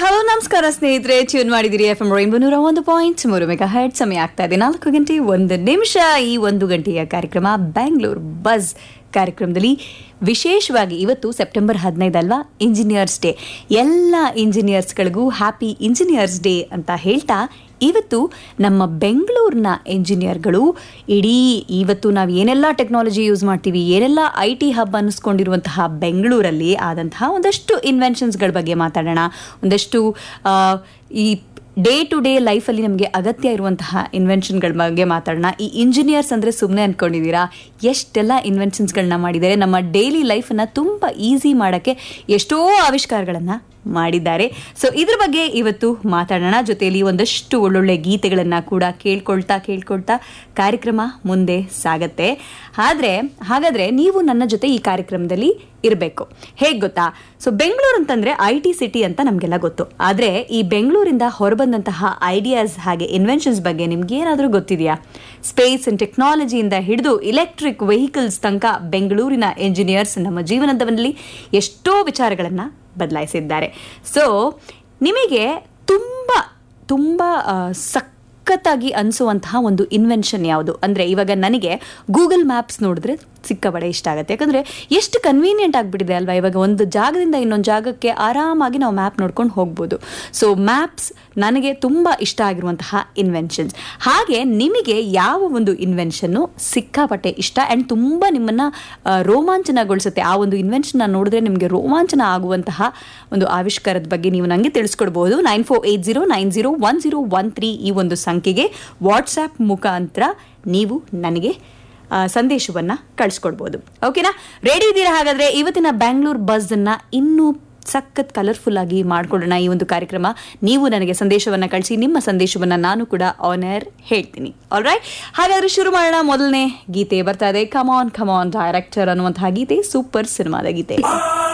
hello ನಮಸ್ಕಾರ ಸ್ನೇಹಿತರೆ tune ಮಾಡಿದಿರಿ ಎಫ್ ಎಂ ರೈನ್ಬೋ ನೂರ ಒಂದು ಪಾಯಿಂಟ್ ಮೂರು ಮೆಗಾ ಹರ್ಟ್ ಸಮಯ ಆಗ್ತಾ ಇದೆ ನಾಲ್ಕು ಗಂಟೆ ಒಂದು ನಿಮಿಷ ಈ ಒಂದು ಗಂಟೆಯ ಕಾರ್ಯಕ್ರಮ ಬ್ಯಾಂಗ್ಳೂರ್ ಬಸ್ ಕಾರ್ಯಕ್ರಮದಲ್ಲಿ ವಿಶೇಷವಾಗಿ ಇವತ್ತು ಸೆಪ್ಟೆಂಬರ್ ಹದಿನೈದು ಅಲ್ವಾ ಇಂಜಿನಿಯರ್ಸ್ ಡೇ ಎಲ್ಲ ಇಂಜಿನಿಯರ್ಸ್ಗಳಿಗೂ ಹ್ಯಾಪಿ ಇಂಜಿನಿಯರ್ಸ್ ಡೇ ಅಂತ ಹೇಳ್ತಾ ಇವತ್ತು ನಮ್ಮ ಬೆಂಗಳೂರಿನ ಇಂಜಿನಿಯರ್ಗಳು ಇಡೀ ಇವತ್ತು ನಾವು ಏನೆಲ್ಲ ಟೆಕ್ನಾಲಜಿ ಯೂಸ್ ಮಾಡ್ತೀವಿ ಏನೆಲ್ಲ ಐ ಟಿ ಹಬ್ ಅನ್ನಿಸ್ಕೊಂಡಿರುವಂತಹ ಬೆಂಗಳೂರಲ್ಲಿ ಆದಂತಹ ಒಂದಷ್ಟು ಇನ್ವೆನ್ಷನ್ಸ್ಗಳ ಬಗ್ಗೆ ಮಾತಾಡೋಣ ಒಂದಷ್ಟು ಆ, ಈ ಡೇ ಟು ಡೇ ಲೈಫಲ್ಲಿ ನಮಗೆ ಅಗತ್ಯ ಇರುವಂತಹ ಇನ್ವೆನ್ಷನ್ಗಳ ಬಗ್ಗೆ ಮಾತಾಡೋಣ ಈ ಇಂಜಿನಿಯರ್ಸ್ ಅಂದರೆ ಸುಮ್ಮನೆ ಅಂದ್ಕೊಂಡಿದ್ದೀರಾ ಎಷ್ಟೆಲ್ಲ ಇನ್ವೆನ್ಷನ್ಸ್ಗಳನ್ನ ಮಾಡಿದ್ದಾರೆ ನಮ್ಮ ಡೈಲಿ ಲೈಫನ್ನು ತುಂಬ ಈಸಿ ಮಾಡೋಕ್ಕೆ ಎಷ್ಟೋ ಆವಿಷ್ಕಾರಗಳನ್ನು ಮಾಡಿದ್ದಾರೆ ಸೊ ಇದ್ರ ಬಗ್ಗೆ ಇವತ್ತು ಮಾತಾಡೋಣ ಜೊತೆಯಲ್ಲಿ ಒಂದಷ್ಟು ಒಳ್ಳೊಳ್ಳೆ ಗೀತೆಗಳನ್ನು ಕೂಡ ಕೇಳ್ಕೊಳ್ತಾ ಕೇಳ್ಕೊಳ್ತಾ ಕಾರ್ಯಕ್ರಮ ಮುಂದೆ ಸಾಗತ್ತೆ ಆದರೆ ಹಾಗಾದರೆ ನೀವು ನನ್ನ ಜೊತೆ ಈ ಕಾರ್ಯಕ್ರಮದಲ್ಲಿ ಇರಬೇಕು ಹೇಗೆ ಗೊತ್ತಾ ಸೊ ಬೆಂಗಳೂರು ಅಂತಂದರೆ ಐ ಟಿ ಸಿಟಿ ಅಂತ ನಮಗೆಲ್ಲ ಗೊತ್ತು ಆದರೆ ಈ ಬೆಂಗಳೂರಿಂದ ಹೊರಬಂದಂತಹ ಐಡಿಯಾಸ್ ಹಾಗೆ ಇನ್ವೆನ್ಷನ್ಸ್ ಬಗ್ಗೆ ನಿಮ್ಗೆ ಏನಾದರೂ ಗೊತ್ತಿದೆಯಾ ಸ್ಪೇಸ್ ಅಂಡ್ ಟೆಕ್ನಾಲಜಿಯಿಂದ ಹಿಡಿದು ಇಲೆಕ್ಟ್ರಿಕ್ ವೆಹಿಕಲ್ಸ್ ತನಕ ಬೆಂಗಳೂರಿನ ಇಂಜಿನಿಯರ್ಸ್ ನಮ್ಮ ಜೀವನದಲ್ಲಿ ಎಷ್ಟೋ ವಿಚಾರಗಳನ್ನು ಬದಲಾಯಿಸಿದ್ದಾರೆ ಸೊ ನಿಮಗೆ ತುಂಬ ತುಂಬ ಆ, ಸಖತ್ತಾಗಿ ಅನಿಸುವಂತಹ ಒಂದು ಇನ್ವೆನ್ಷನ್ ಯಾವುದು ಅಂದರೆ ಇವಾಗ ನನಗೆ ಗೂಗಲ್ ಮ್ಯಾಪ್ಸ್ ನೋಡಿದ್ರೆ ಸಿಕ್ಕಾಬಡೆ ಇಷ್ಟ ಆಗುತ್ತೆ ಯಾಕಂದರೆ ಎಷ್ಟು ಕನ್ವೀನಿಯೆಂಟ್ ಆಗಿಬಿಟ್ಟಿದೆ ಅಲ್ವಾ ಇವಾಗ ಒಂದು ಜಾಗದಿಂದ ಇನ್ನೊಂದು ಜಾಗಕ್ಕೆ ಆರಾಮಾಗಿ ನಾವು ಮ್ಯಾಪ್ ನೋಡ್ಕೊಂಡು ಹೋಗ್ಬೋದು ಸೊ ಮ್ಯಾಪ್ಸ್ ನನಗೆ ತುಂಬ ಇಷ್ಟ ಆಗಿರುವಂತಹ ಇನ್ವೆನ್ಷನ್ಸ್ ಹಾಗೆ ನಿಮಗೆ ಯಾವ ಒಂದು ಇನ್ವೆನ್ಷನ್ನು ಸಿಕ್ಕಾಪಟ್ಟೆ ಇಷ್ಟ ಆ್ಯಂಡ್ ತುಂಬ ನಿಮ್ಮನ್ನು ಆ, ರೋಮಾಂಚನಗೊಳಿಸುತ್ತೆ ಆ ಒಂದು ಇನ್ವೆನ್ಷನ್ನ ನೋಡಿದ್ರೆ ನಿಮಗೆ ರೋಮಾಂಚನ ಆಗುವಂತಹ ಒಂದು ಆವಿಷ್ಕಾರದ ಬಗ್ಗೆ ನೀವು ನನಗೆ ತಿಳಿಸ್ಕೊಡ್ಬೋದು nine four eight zero nine zero one zero one three ಈ ಒಂದು ಸಂಖ್ಯೆಗೆ ವಾಟ್ಸ್ಆ್ಯಪ್ ಮುಖಾಂತರ ನೀವು ನನಗೆ ಆ, ಸಂದೇಶವನ್ನ ಕಳಿಸ್ಕೊಡ್ಬೋದು ಓಕೆನಾ ರೆಡಿ ಇದ್ದೀರಾ ಹಾಗಾದ್ರೆ ಇವತ್ತಿನ ಬ್ಯಾಂಗ್ಳೂರ್ ಬಸ್ ಅನ್ನ ಇನ್ನೂ ಸಖತ್ ಕಲರ್ಫುಲ್ ಆಗಿ ಮಾಡ್ಕೊಡೋಣ ಈ ಒಂದು ಕಾರ್ಯಕ್ರಮ ನೀವು ನನಗೆ ಸಂದೇಶವನ್ನ ಕಳಿಸಿ ನಿಮ್ಮ ಸಂದೇಶವನ್ನ ನಾನು ಕೂಡ ಆನ್ ಏರ್ ಹೇಳ್ತೀನಿ ಆಲ್ ರೈಟ್ ಹಾಗಾದ್ರೆ ಶುರು ಮಾಡೋಣ ಮೊದಲನೇ ಗೀತೆ ಬರ್ತಾ ಇದೆ ಕಮಾನ್ ಕಮಾನ್ ಡೈರೆಕ್ಟರ್ ಅನ್ನುವಂತಹ ಗೀತೆ ಸೂಪರ್ ಸಿನಿಮಾದ ಗೀತೆ